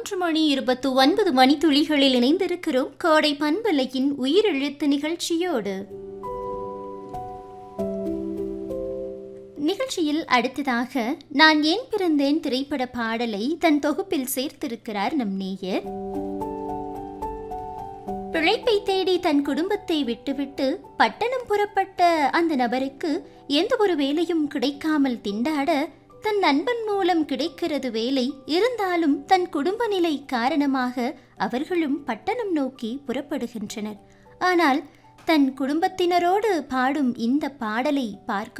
மூன்று மணி இருபத்து ஒன்பது மணித்துளிகளில் இணைந்திருக்கிறோம் கோடை பண்பலையின் உயிரெழுத்து நிகழ்ச்சியோடு நிகழ்ச்சியில் அடுத்ததாக நான் ஏன் பிறந்தேன் திரைப்பட பாடலை தன் தொகுப்பில் சேர்த்திருக்கிறார் நம் நேயர் பிழைப்பை தேடி தன் குடும்பத்தை விட்டுவிட்டு பட்டணம் புறப்பட்ட அந்த நபருக்கு எந்த ஒரு வேலையும் கிடைக்காமல் திண்டாட தன் நண்பன் மூலம் கிடைக்கிறது வேலை இருந்தாலும் தன் குடும்ப நிலை காரணமாக அவர்களும் பட்டணம் நோக்கி புறப்படுகின்றனர் ஆனால் தன் குடும்பத்தினரோடு பாடும் இந்த பாடலை பார்க்கும்